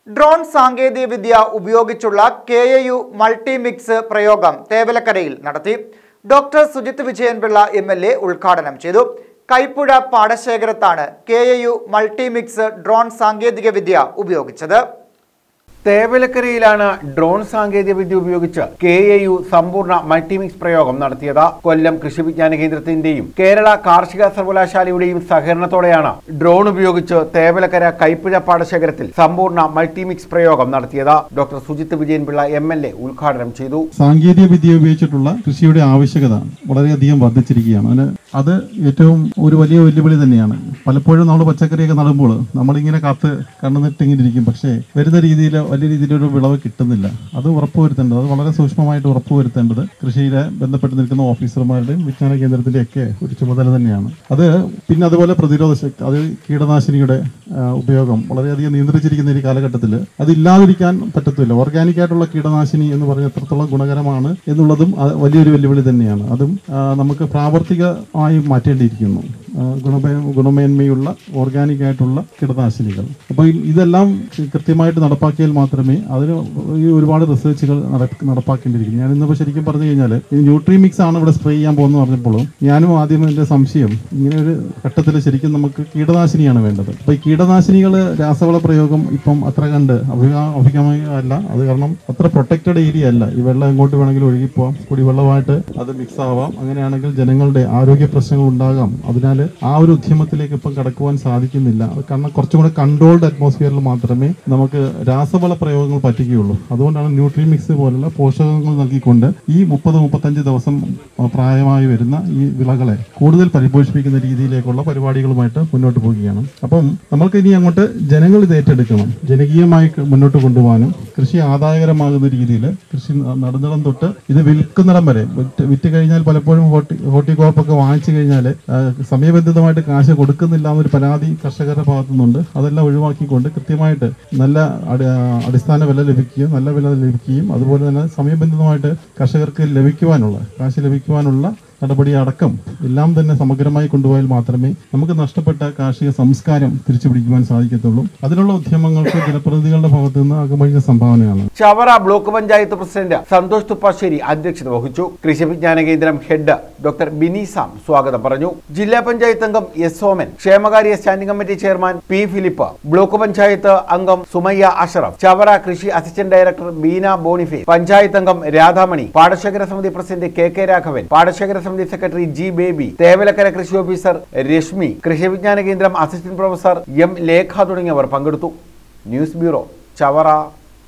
drone സാങ്കേതികവിദ്യ ഉപയോഗിച്ചുള്ള K A U multimix പ്രയോഗം തേവലക്കരയിൽ നടത്തി doctor Sujith Vijayan Pillai M L A ഉദ്ഘാടനം ചെയ്തു കൈപ്പുഴ പാടശേഖരത്താണ് K A U multimix drone സാങ്കേതികവിദ്യ ഉപയോഗിച്ചത് തേവലക്കരയിലാണ് ഡ്രോൺ സാങ്കേതികവിദ്യ ഉപയോഗിച്ച് കെ എ യു സമ്പൂർണ്ണ മൾട്ടിമിക്സ് പ്രയോഗം നടത്തിയത് കൊല്ലം കൃഷി വിജ്ഞാന കേന്ദ്രത്തിന്റെയും കേരള കാർഷിക സർവകലാശാലയുടെയും സഹകരണത്തോടെയാണ് ഡ്രോൺ ഉപയോഗിച്ച് തേവലക്കര കൈപ്പുഴ പാടശേഖരത്തിൽ സമ്പൂർണ്ണ മൾട്ടിമിക്സ് പ്രയോഗം നടത്തിയത് doctor Sujith Vijayan Pillai M L A ഉദ്ഘാടനം ചെയ്തു സാങ്കേതിക വിദ്യ ഉപയോഗിച്ചിട്ടുള്ള കൃഷിയുടെ ആവശ്യകത വളരെയധികം വർദ്ധിച്ചിരിക്കുകയാണ് അതിന് അത് ഏറ്റവും ഒരു വലിയ വെല്ലുവിളി തന്നെയാണ് പലപ്പോഴും നമ്മൾ പച്ചക്കറിയൊക്കെ നടുമ്പോൾ നമ്മളിങ്ങനെ കാത്ത് കണ്ണുനിട്ടിങ്ങനെ ഇരിക്കും പക്ഷേ വരുന്ന രീതിയിൽ വലിയ രീതിയിലൊരു വിളവ് കിട്ടുന്നില്ല അത് ഉറപ്പുവരുത്തേണ്ടത് അത് വളരെ സൂക്ഷ്മമായിട്ട് ഉറപ്പുവരുത്തേണ്ടത് കൃഷിയിലെ ബന്ധപ്പെട്ട് നിൽക്കുന്ന ഓഫീസർമാരുടെയും വിജ്ഞാന കേന്ദ്രത്തിൻ്റെ ഒക്കെ ഒരു ചുമതല തന്നെയാണ് അത് പിന്നെ അതുപോലെ പ്രതിരോധ ശക്തി അത് കീടനാശിനിയുടെ ആ, ഉപയോഗം വളരെയധികം നിയന്ത്രിച്ചിരിക്കുന്ന ഈ കാലഘട്ടത്തിൽ അത് ഇല്ലാതിരിക്കാൻ പറ്റത്തില്ല ഓർഗാനിക് ആയിട്ടുള്ള കീടനാശിനി എന്ന് പറഞ്ഞ എത്രത്തോളം ഗുണകരമാണ് എന്നുള്ളതും ആ, വലിയൊരു വെല്ലുവിളി തന്നെയാണ് അതും ആ, നമുക്ക് പ്രാവർത്തികമായി മാറ്റേണ്ടിയിരിക്കുന്നു ആ, ഗുണമേ ഗുണമേന്മയുള്ള ഓർഗാനിക് ആയിട്ടുള്ള കീടനാശിനികൾ അപ്പോൾ ഈ- ഇതെല്ലാം കൃത്യമായിട്ട് നടപ്പാക്കിയാൽ മാത്രമേ അതിന് ഈ ഒരുപാട് റിസർച്ചുകൾ നട- നടപ്പാക്കേണ്ടിയിരിക്കും ഞാൻ ഇന്നിപ്പോൾ ശരിക്കും പറഞ്ഞു കഴിഞ്ഞാൽ ഈ ന്യൂട്രി മിക്സ് ആണ് ഇവിടെ സ്പ്രേ ചെയ്യാൻ പോകുന്നത് പറഞ്ഞപ്പോൾ ഞാനും ആദ്യം എൻ്റെ സംശയം ഇങ്ങനെ ഒരു ഘട്ടത്തിൽ ശരിക്കും നമുക്ക് കീടനാശിനിയാണ് വേണ്ടത് അപ്പോൾ ഈ കീടനാശിനികൾ രാസവള പ്രയോഗം ഇപ്പം അത്ര കണ്ട് അഭികാ അഭികാമ്യ അല്ല അത് കാരണം അത്ര പ്രൊട്ടക്റ്റഡ് ഏരിയ അല്ല ഈ വെള്ളം എങ്ങോട്ട് വേണമെങ്കിലും ഒഴുകിപ്പോവാം കുടിവെള്ളമായിട്ട് അത് മിക്സ് ആവാം അങ്ങനെയാണെങ്കിൽ ജനങ്ങളുടെ ആരോഗ്യ പ്രശ്നങ്ങൾ ഉണ്ടാകാം അതിനാൽ ആ ഒരു ഉദ്യമത്തിലേക്ക് ഇപ്പം കടക്കുവാൻ സാധിക്കുന്നില്ല അത് കാരണം കുറച്ചും കൂടെ കൺട്രോൾഡ് അറ്റ്മോസ്ഫിയറിൽ മാത്രമേ നമുക്ക് രാസവള പ്രയോഗങ്ങൾ പറ്റുകയുള്ളൂ അതുകൊണ്ടാണ് ന്യൂട്രി മിക്സ് പോലുള്ള പോഷകങ്ങൾ നൽകിക്കൊണ്ട് ഈ മുപ്പത് മുപ്പത്തഞ്ച് ദിവസം ആ, പ്രായമായി വരുന്ന ഈ വിളകളെ കൂടുതൽ പരിപോഷിപ്പിക്കുന്ന രീതിയിലേക്കുള്ള പരിപാടികളുമായിട്ട് മുന്നോട്ട് പോവുകയാണ് അപ്പം നമ്മൾക്ക് ഇനി അങ്ങോട്ട് ജനങ്ങൾ ഇത് ഏറ്റെടുക്കണം ജനകീയമായി ക- മുന്നോട്ട് കൊണ്ടുപോകാനും കൃഷി ആദായകരമാകുന്ന രീതിയിൽ കൃഷി ന- നടുന്നിടം തൊട്ട് ഇത് വിൽക്കുന്നിടം വരെ വിറ്റ് വിറ്റ് കഴിഞ്ഞാൽ പലപ്പോഴും ഹോർട്ടി ഹോർട്ടികോപ്പൊക്കെ വാങ്ങിച്ചു കഴിഞ്ഞാൽ സമയബന്ധിതമായിട്ട് കാശ് കൊടുക്കുന്നില്ല എന്നൊരു പരാതി കർഷകരുടെ ഭാഗത്തു നിന്നുണ്ട് അതെല്ലാം ഒഴിവാക്കിക്കൊണ്ട് കൃത്യമായിട്ട് നല്ല അടി- അടിസ്ഥാന വില ലഭിക്കുകയും നല്ല വില ലഭിക്കുകയും അതുപോലെ തന്നെ സമയബന്ധിതമായിട്ട് കർഷകർക്ക് ലഭിക്കുവാനുള്ള കാശ് ലഭിക്കുവാനുള്ള നടപടി അടക്കം എല്ലാം തന്നെ സമഗ്രമായി കൊണ്ടുപോയാൽ മാത്രമേ നമുക്ക് നഷ്ടപ്പെട്ട കാർഷിക സംസ്കാരം തിരിച്ചു പിടിക്കുവാൻ സാധിക്കത്തുള്ളൂ അതിനുള്ള ഉദ്യമങ്ങൾക്ക് ജനപ്രതിനിധികളുടെ ഭാഗത്തു നിന്ന് അകമഴിഞ്ഞ സംഭാവനയാണ് ചവറ ബ്ലോക്ക് പഞ്ചായത്ത് പ്രസിഡന്റ് സന്തോഷ് തുപ്പാശ്ശേരി അധ്യക്ഷത വഹിച്ചു കൃഷി വിജ്ഞാന കേന്ദ്രം ഹെഡ് ഡോക്ടർ ബിനി സാം സ്വാഗതം പറഞ്ഞു ജില്ലാ പഞ്ചായത്ത് അംഗം എസ് സോമൻ ക്ഷേമകാര്യ standing committee chairman P Philip block panchayat അംഗം സുമയ്യ അഷറഫ് ചവറ കൃഷി assistant director Beena Boniface panchayat അംഗം രാധാമണി പാടശേഖര സമിതി പ്രസിഡന്റ് കെ കെ രാഘവൻ പാടശേഖര സമിതി സെക്രട്ടറി ജി ബേബി തേവലക്കര കൃഷി ഓഫീസർ രശ്മി കൃഷി വിജ്ഞാന കേന്ദ്രം അസിസ്റ്റന്റ് പ്രൊഫസർ എം ലേഖ തുടങ്ങിയവർ പങ്കെടുത്തു ന്യൂസ് ബ്യൂറോ ചവറ